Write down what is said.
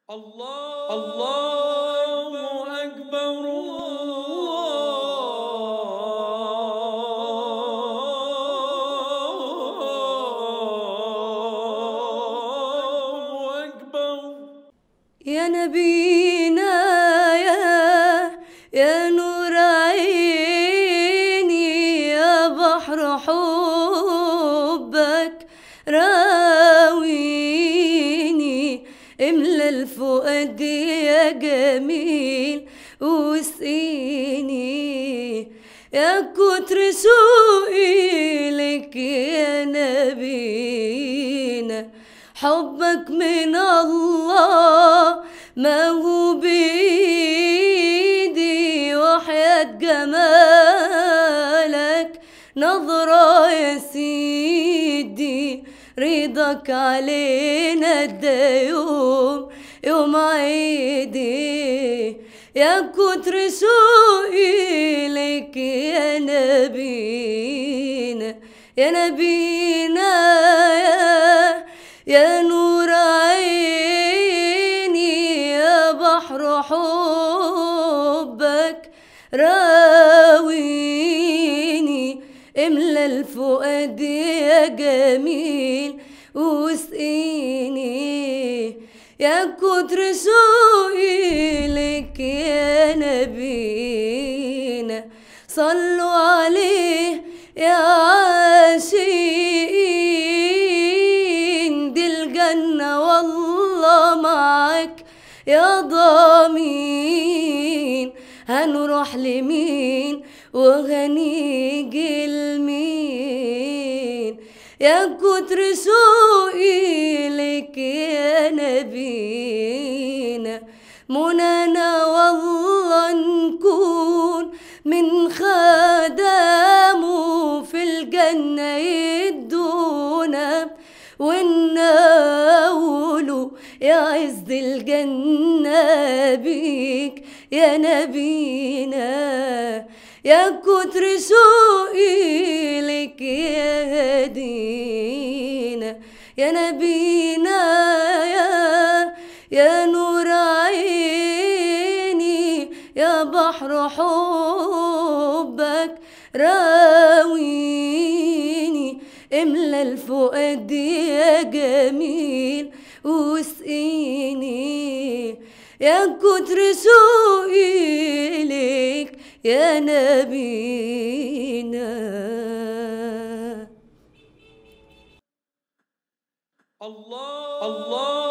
الله الله أكبر الله أكبر يا نبينا يا يا نور عيني يا بحر حبك راويني املى الفؤاد يا جميل وسقيني يا كتر سوقي لك يا نبينا حبك من الله ما هو بإيدي وحياة جمالك نظرة يا سيدي رضاك علينا ده يوم يوم عيدي يا كتر سوقي لك يا نبينا يا نبينا يا يا نور عيني يا بحر حبك راويني املى الفؤاد يا جميل وسقيني يا كتر سوقي لك يا نبينا صلوا عليه يا عاشقين دي الجنة والله معك يا ضامين هنروح لمين وهنيجي لمين يا كتر سوقي لك يا نبينا منانا والله نكون من خدامه في الجنة يدونا ونقوله يا عز الجنة بيك يا نبينا يا كتر سوقي لك يا هدينا يا نبينا يا يا نور عيني يا بحر حبك راويني املى الفؤاد يا جميل وسقيني يا كتر سوقي لك يا نبينا الله الله